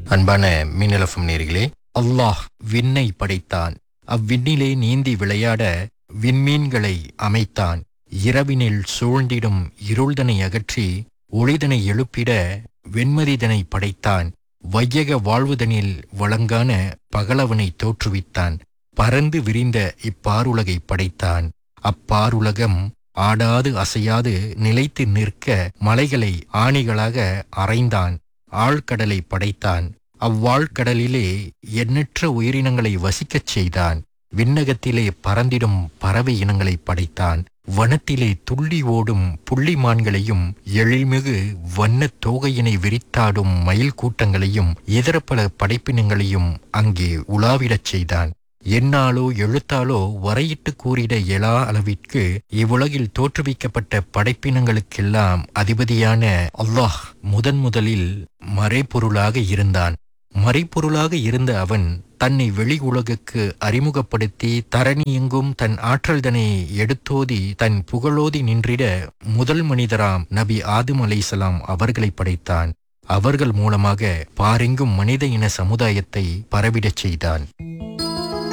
அன்பான மின்னலஃபம் நேர்களே அல்லாஹ் விண்ணை படைத்தான் அவ்விண்ணிலே நீந்தி விளையாட விண்மீன்களை அமைத்தான் இரவினில் சூழ்ந்திடும் இருள்தனை அகற்றி ஒளிதனை எழுப்பிட வெண்மதிதனை படைத்தான் வையக வாழ்வுதனில் வழங்கான பகலவனை தோற்றுவித்தான் பறந்து விரிந்த இப்பாருலகை படைத்தான் அப்பாருலகம் ஆடாது அசையாது நிலைத்து நிற்க மலைகளை ஆணிகளாக அறைந்தான் ஆழ்கடலை படைத்தான் அவ்வாழ்கடலிலே எண்ணற்ற உயிரினங்களை வசிக்கச் செய்தான் விண்ணகத்திலே பறந்திடும் பறவை இனங்களை படைத்தான் வனத்திலே துள்ளி ஓடும் புள்ளிமான்களையும் எழில்மிகு வண்ணத் தோகையினை விரித்தாடும் மயில் கூட்டங்களையும் இதர பல படைப்பினங்களையும் அங்கே உலாவிடச் செய்தான் எண்ணாலோ எழுத்தாலோ வரையிட்டு கூறிட இயலா அளவிற்கு இவ்வுலகில் தோற்றுவிக்கப்பட்ட படைப்பினங்களுக்கெல்லாம் அதிபதியான அல்லாஹ் முதன் முதலில் மறைபொருளாக இருந்தான் மறைபொருளாக இருந்த அவன் தன்னை வெளி உலகுக்கு அறிமுகப்படுத்தி தரணி எங்கும் தன் ஆற்றல்தனை எடுத்தோதி தன் புகழோதி நின்றிட முதல் மனிதராம் நபி ஆதும் அலைசலாம் அவர்களை படைத்தான் அவர்கள் மூலமாக பாரெங்கும் மனித இன சமுதாயத்தை பரவிடச் செய்தான்